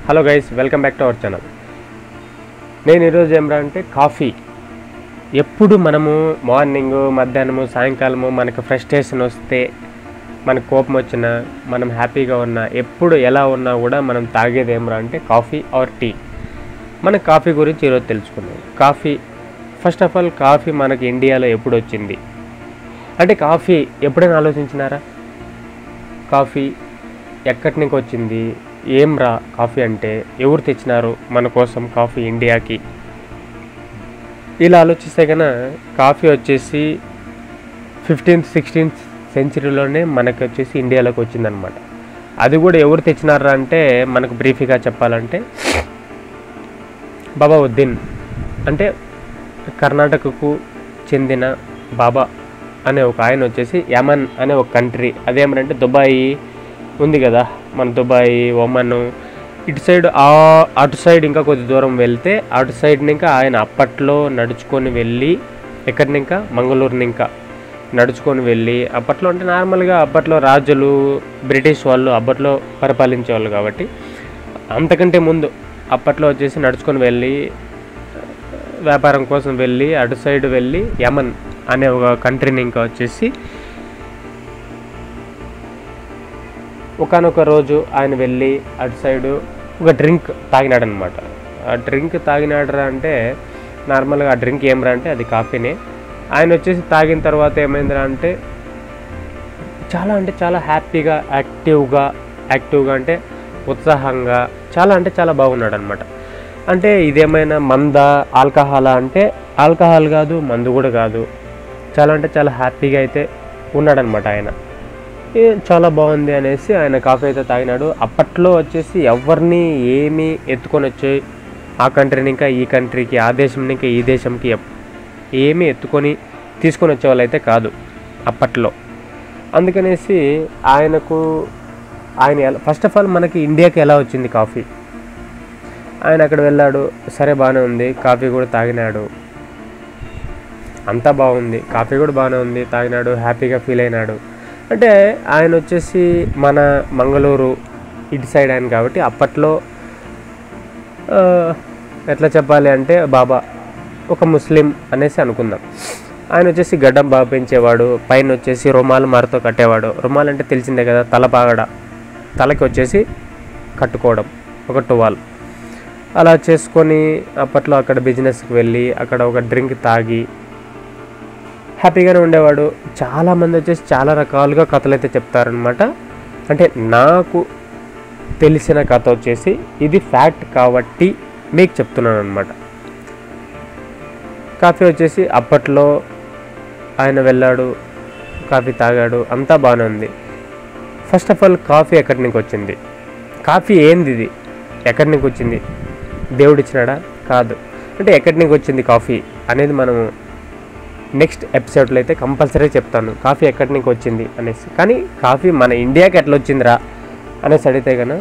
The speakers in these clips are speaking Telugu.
hello guys welcome back to our channel నేను ఈరోజు ఏమరా అంటే కాఫీ ఎప్పుడు మనము మార్నింగ్ మధ్యాహ్నము సాయంకాలము మనకు ఫ్రస్ట్రేషన్ వస్తే మనకు కోపం వచ్చినా మనం హ్యాపీగా ఉన్నా ఎప్పుడు ఎలా ఉన్నా కూడా మనం తాగేది ఏమరా అంటే కాఫీ ఆర్ టీ మన కాఫీ గురించి ఈరోజు తెలుసుకుందాం coffee first of all coffee మనకి ఇండియాలో ఎప్పుడు వచ్చింది అంటే కాఫీ ఎప్పుడైనా ఆలోచించినారా కాఫీ ఎక్కడి నుంచి వచ్చింది ఏం రా కాఫీ అంటే ఎవరు తెచ్చినారు మన కోసం కాఫీ ఇండియాకి ఇలా ఆలోచిస్తే కనుక కాఫీ వచ్చేసి ఫిఫ్టీన్త్ సిక్స్టీన్త్ సెంచరీలోనే మనకి వచ్చేసి ఇండియాలోకి వచ్చిందనమాట అది కూడా ఎవరు తెచ్చినారా అంటే మనకు బ్రీఫ్గా చెప్పాలంటే బాబా ఉద్దీన్ అంటే కర్ణాటకకు చెందిన బాబా అనే ఒక ఆయన వచ్చేసి యమన్ అనే ఒక కంట్రీ అదేమంటే దుబాయ్ ఉంది కదా మన దుబాయ్ ఒమన్ ఇటు సైడ్ ఆ అటు సైడ్ ఇంకా కొద్ది దూరం వెళ్తే అటు సైడ్ ఇంకా ఆయన అప్పట్లో నడుచుకొని వెళ్ళి ఎక్కడిని ఇంకా మంగళూరుని ఇంకా నడుచుకొని వెళ్ళి అప్పట్లో అంటే నార్మల్గా అప్పట్లో రాజులు బ్రిటిష్ వాళ్ళు అప్పట్లో పరిపాలించే వాళ్ళు కాబట్టి అంతకంటే ముందు అప్పట్లో వచ్చేసి నడుచుకొని వెళ్ళి వ్యాపారం కోసం వెళ్ళి అటు సైడ్ వెళ్ళి యమన్ అనే ఒక కంట్రీని ఇంకా వచ్చేసి ఒకనొక రోజు ఆయన వెళ్ళి అటు సైడు ఒక డ్రింక్ తాగినాడనమాట ఆ డ్రింక్ తాగినాడరా అంటే నార్మల్గా ఆ డ్రింక్ ఏమరా అంటే అది కాఫీనే ఆయన వచ్చేసి తాగిన తర్వాత ఏమైందిరా అంటే చాలా అంటే చాలా హ్యాపీగా యాక్టివ్గా యాక్టివ్గా అంటే ఉత్సాహంగా చాలా అంటే చాలా బాగున్నాడు అనమాట అంటే ఇదేమైనా మంద ఆల్కహాలా అంటే ఆల్కహాల్ కాదు మందు కూడా కాదు చాలా అంటే చాలా హ్యాపీగా అయితే ఉన్నాడనమాట ఆయన ఏ చాలా బాగుంది అనేసి ఆయన కాఫీ అయితే తాగినాడు అప్పట్లో వచ్చేసి ఎవరిని ఏమీ ఎత్తుకొని వచ్చి ఆ కంట్రీని ఇంకా ఈ కంట్రీకి ఆ దేశం ఇంకా ఈ దేశంకి ఎప్- ఏమీ ఎత్తుకొని తీసుకొని వచ్చేవాళ్ళు అయితే కాదు అప్పట్లో అందుకనేసి ఆయనకు ఆయన ఎలా ఫస్ట్ ఆఫ్ ఆల్ మనకి ఇండియాకి ఎలా వచ్చింది కాఫీ ఆయన అక్కడ వెళ్ళాడు సరే బాగానే ఉంది కాఫీ కూడా తాగినాడు అంతా బాగుంది కాఫీ కూడా బాగానే ఉంది తాగినాడు హ్యాపీగా ఫీల్ అయినాడు అంటే ఆయన వచ్చేసి మన మంగళూరు ఇటు సైడ్ ఆయన కాబట్టి అప్పట్లో ఆ, ఎట్లా చెప్పాలి అంటే బాబా ఒక ముస్లిం అనేసి అనుకుందాం ఆయన వచ్చేసి గడ్డం బాగా పెంచేవాడు పైన వచ్చేసి రుమాలు మారతో కట్టేవాడు రుమాలు అంటే తెలిసిందే కదా తలపాగడ తలకి వచ్చేసి కట్టుకోవడం ఒక టువాల్ అలా చేసుకొని అప్పట్లో అక్కడ బిజినెస్కి వెళ్ళి అక్కడ ఒక డ్రింక్ తాగి హ్యాపీగానే ఉండేవాడు చాలామంది వచ్చేసి చాలా రకాలుగా కథలు అయితే చెప్తారనమాట అంటే నాకు తెలిసిన కథ వచ్చేసి ఇది ఫ్యాక్ట్ కాబట్టి మీకు చెప్తున్నాను అనమాట కాఫీ వచ్చేసి అప్పట్లో ఆయన వెళ్ళాడు కాఫీ తాగాడు అంతా బాగానే ఉంది ఫస్ట్ ఆఫ్ ఆల్ కాఫీ ఎక్కడి నుంచి వచ్చింది కాఫీ ఏంది ఇది ఎక్కడి నుంచి వచ్చింది దేవుడు ఇచ్చినాడా కాదు అంటే ఎక్కడి నుంచి వచ్చింది కాఫీ అనేది మనము నెక్స్ట్ ఎపిసోడ్లో అయితే కంపల్సరీ చెప్తాను కాఫీ ఎక్కడి నుంచి వచ్చింది అనేసి కానీ కాఫీ మన ఇండియాకి ఎట్లా వచ్చిందిరా అనేసి అడిగితే కనుక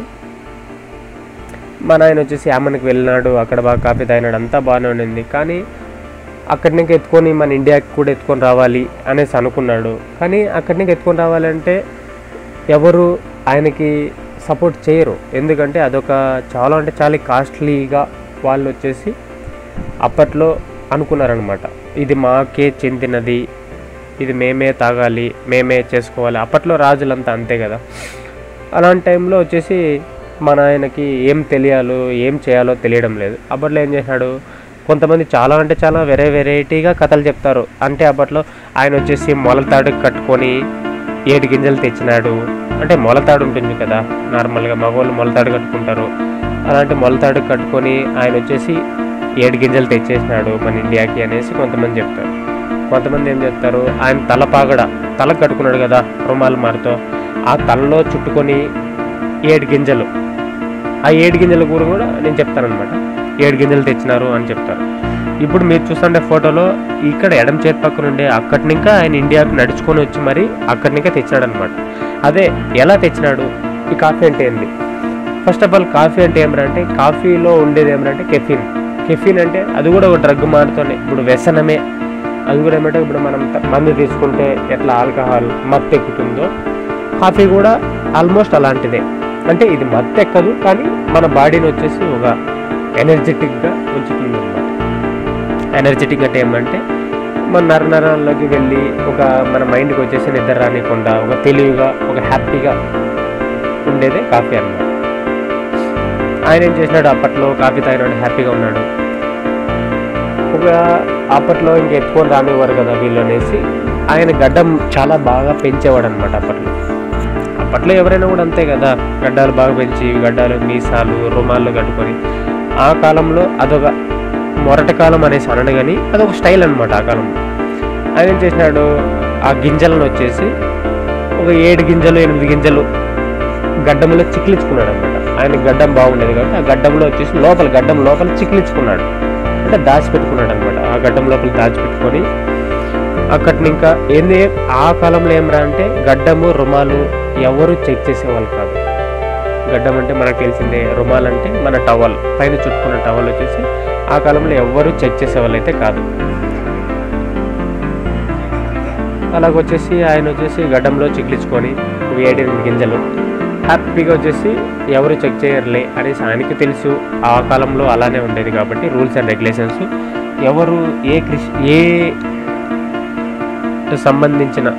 మన ఆయన వచ్చేసి యామన్కి వెళ్ళినాడు అక్కడ బాగా కాఫీ తాగినాడు అంతా బాగానే ఉండింది కానీ అక్కడి నుంచి ఎత్తుకొని మన ఇండియాకి కూడా ఎత్తుకొని రావాలి అనేసి అనుకున్నాడు కానీ అక్కడి నుంచి ఎత్తుకొని రావాలంటే ఎవరు ఆయనకి సపోర్ట్ చేయరు ఎందుకంటే అదొక చాలా అంటే చాలా కాస్ట్లీగా వాళ్ళు వచ్చేసి అప్పట్లో అనుకున్నారనమాట ఇది మాకే చెందినది ఇది మేమే తాగాలి మేమే చేసుకోవాలి అప్పట్లో రాజులంతా అంతే కదా అలాంటి టైంలో వచ్చేసి మన ఆయనకి ఏం తెలియాలో ఏం చేయాలో తెలియడం లేదు అప్పట్లో ఏం చేశాడు కొంతమంది చాలా అంటే చాలా వెరై వెరైటీగా కథలు చెప్తారు అంటే అప్పట్లో ఆయన వచ్చేసి మొలతాడు కట్టుకొని ఏడు గింజలు తెచ్చినాడు అంటే మొలతాడు ఉంటుంది కదా నార్మల్గా మగవాళ్ళు మొలతాడు కట్టుకుంటారు అలాంటి మొలతాడు కట్టుకొని ఆయన వచ్చేసి ఏడు గింజలు తెచ్చేసినాడు మన ఇండియాకి అనేసి కొంతమంది చెప్తారు కొంతమంది ఏం చెప్తారు ఆయన తల పాగడ తల కట్టుకున్నాడు కదా రుమాలు మారుతో ఆ తలలో చుట్టుకొని ఏడు గింజలు ఆ ఏడు గింజల కూర కూడా నేను చెప్తానమాట ఏడు గింజలు తెచ్చినారు అని చెప్తారు ఇప్పుడు మీరు చూస్తుంటే ఫోటోలో ఇక్కడ ఎడం చేతి పక్కన ఉండే అక్కడి ఇంకా ఆయన ఇండియాకి నడుచుకొని వచ్చి మరి అక్కడి ఇంకా తెచ్చినాడు అనమాట అదే ఎలా తెచ్చినాడు ఈ కాఫీ అంటే ఏంది ఫస్ట్ ఆఫ్ ఆల్ కాఫీ అంటే ఏమరంటే కాఫీలో ఉండేది ఏమరంటే కెఫిన్ కెఫిన్ అంటే అది కూడా ఒక డ్రగ్ మారుతోనే ఇప్పుడు వ్యసనమే అది కూడా ఏమంటే ఇప్పుడు మనం త- మందు తీసుకుంటే ఎట్లా ఆల్కహాల్ మత్తు ఎక్కుతుందో కాఫీ కూడా ఆల్మోస్ట్ అలాంటిదే అంటే ఇది మత్తు ఎక్కదు కానీ మన బాడీని వచ్చేసి ఒక ఎనర్జెటిక్గా ఉంచుతుంది అనమాట ఎనర్జెటిక్ అంటే ఏమంటే మన నర నరాల్లోకి వెళ్ళి ఒక మన మైండ్కి వచ్చేసి నిద్ర రానికుండా ఒక తెలివిగా ఒక హ్యాపీగా ఉండేదే కాఫీ అన్నమాట ఆయన ఏం చేసినాడు అప్పట్లో కాఫీ తాగినాడు హ్యాపీగా ఉన్నాడు ఒక అప్పట్లో ఇంక ఎత్తుకొని రానివ్వరు కదా వీళ్ళు అనేసి ఆయన గడ్డం చాలా బాగా పెంచేవాడు అనమాట అప్పట్లో అప్పట్లో ఎవరైనా కూడా అంతే కదా గడ్డాలు బాగా పెంచి గడ్డాలు మీసాలు రుమాలు కట్టుకొని ఆ కాలంలో అదొక మొరటి కాలం అనేసి అనడు కానీ అదొక స్టైల్ అనమాట ఆ కాలంలో ఆయన ఏం చేసినాడు ఆ గింజలను వచ్చేసి ఒక ఏడు గింజలు ఎనిమిది గింజలు గడ్డంలో చిక్లించుకున్నాడు అనమాట ఆయన గడ్డం బాగుండేది కాబట్టి ఆ గడ్డంలో వచ్చేసి లోపల గడ్డం లోపల చిక్లించుకున్నాడు అంటే దాచిపెట్టుకున్నాడు అనమాట ఆ గడ్డం లోపల దాచిపెట్టుకొని అక్కడిని ఇంకా ఏంది ఆ కాలంలో ఏమరా అంటే గడ్డము రుమాలు ఎవరు చెక్ చేసేవాళ్ళు కాదు గడ్డం అంటే మనకు తెలిసిందే రుమాల్ అంటే మన టవల్ పైన చుట్టుకున్న టవల్ వచ్చేసి ఆ కాలంలో ఎవ్వరు చెక్ చేసేవాళ్ళు అయితే కాదు అలాగొచ్చేసి ఆయన వచ్చేసి గడ్డంలో చికిలించుకొని ఏడెనిమిది గింజలు హ్యాపీగా వచ్చేసి ఎవరు చెక్ చేయర్లే అనేసి ఆయనకి తెలుసు ఆ కాలంలో అలానే ఉండేది కాబట్టి రూల్స్ అండ్ రెగ్యులేషన్స్ ఎవరు ఏ క్రిస్ ఏ సంబంధించిన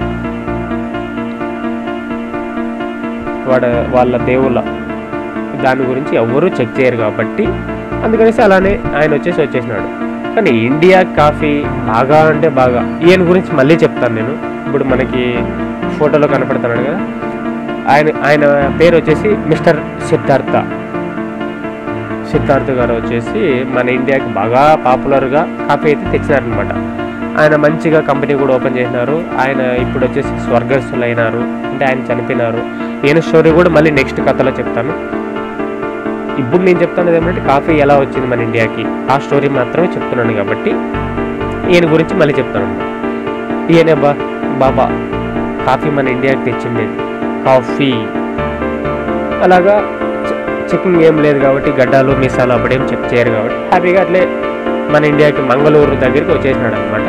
వాడ వాళ్ళ దేవుళ్ళ దాని గురించి ఎవరు చెక్ చేయరు కాబట్టి అందుకనేసి అలానే ఆయన వచ్చేసి వచ్చేసినాడు కానీ ఇండియా కాఫీ బాగా అంటే బాగా ఈయన గురించి మళ్ళీ చెప్తాను నేను ఇప్పుడు మనకి ఫోటోలో కనపడుతున్నాడు కదా ఆయన ఆయన పేరు వచ్చేసి మిస్టర్ సిద్ధార్థ సిద్ధార్థ్ గారు వచ్చేసి మన ఇండియాకి బాగా పాపులర్గా కాఫీ అయితే తెచ్చినారనమాట ఆయన మంచిగా కంపెనీ కూడా ఓపెన్ చేసినారు ఆయన ఇప్పుడు వచ్చేసి స్వర్గస్థులు అయినారు అంటే ఆయన చనిపోయినారు ఈయన స్టోరీ కూడా మళ్ళీ నెక్స్ట్ కథలో చెప్తాను ఇప్పుడు నేను చెప్తాను ఏమంటే కాఫీ ఎలా వచ్చింది మన ఇండియాకి ఆ స్టోరీ మాత్రమే చెప్తున్నాను కాబట్టి ఈయన గురించి మళ్ళీ చెప్తాను ఈయన బా బాబా కాఫీ మన ఇండియాకి తెచ్చింది కాఫీ అలాగా చె- చెకింగ్ ఏం లేదు కాబట్టి గడ్డాలు మిసాలు అప్పుడేం చెక్ చేయరు కాబట్టి హ్యాపీగా అట్లే మన ఇండియాకి మంగళూరు దగ్గరికి వచ్చేసినాడు అనమాట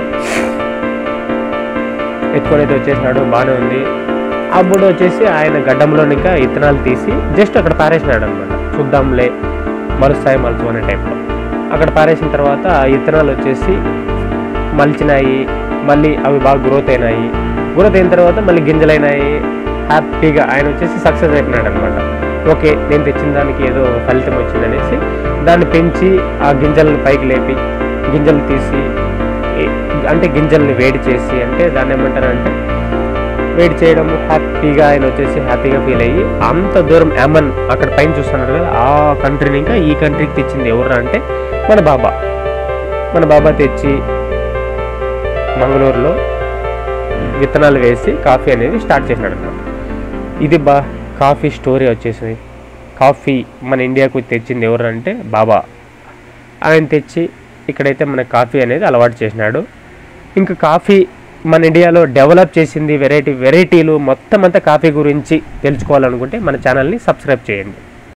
ఎత్తుకొని అయితే వచ్చేసినాడు బాగానే ఉంది అప్పుడు వచ్చేసి ఆయన గడ్డంలో ఇంకా ఇత్తనాలు తీసి జస్ట్ అక్కడ పారేసినాడు అనమాట చూద్దాంలే మలుస్తాయి మలుచు అనే టైప్లో అక్కడ పారేసిన తర్వాత ఆ ఇత్తనాలు వచ్చేసి మలిచినాయి మళ్ళీ అవి బాగా గ్రోత్ అయినాయి గ్రోత్ అయిన తర్వాత మళ్ళీ గింజలైనాయి హ్యాపీగా ఆయన వచ్చేసి సక్సెస్ అయిపోయినాడు అనమాట ఓకే నేను తెచ్చిన దానికి ఏదో ఫలితం వచ్చిందనేసి దాన్ని పెంచి ఆ గింజలను పైకి లేపి గింజలు తీసి ఏ- అంటే గింజల్ని వేడి చేసి అంటే దాన్ని ఏమంటారంటే వేడి చేయడం హ్యాపీగా ఆయన వచ్చేసి హ్యాపీగా ఫీల్ అయ్యి అంత దూరం అమన్ అక్కడ పైన చూస్తున్నారు కదా ఆ కంట్రీని ఇంకా ఈ కంట్రీకి తెచ్చింది ఎవరు అంటే మన బాబా మన బాబా తెచ్చి మంగళూరులో విత్తనాలు వేసి కాఫీ అనేది స్టార్ట్ చేసినాడు అనమాట ఇది బా కాఫీ స్టోరీ వచ్చేసింది కాఫీ మన ఇండియాకు తెచ్చింది ఎవరు అంటే బాబా ఆయన తెచ్చి ఇక్కడైతే మన కాఫీ అనేది అలవాటు చేసినాడు ఇంకా కాఫీ మన ఇండియాలో డెవలప్ చేసింది వెరైటీ వెరైటీలు మొత్తం అంతా కాఫీ గురించి తెలుసుకోవాలనుకుంటే మన ఛానల్ని సబ్స్క్రైబ్ చేయండి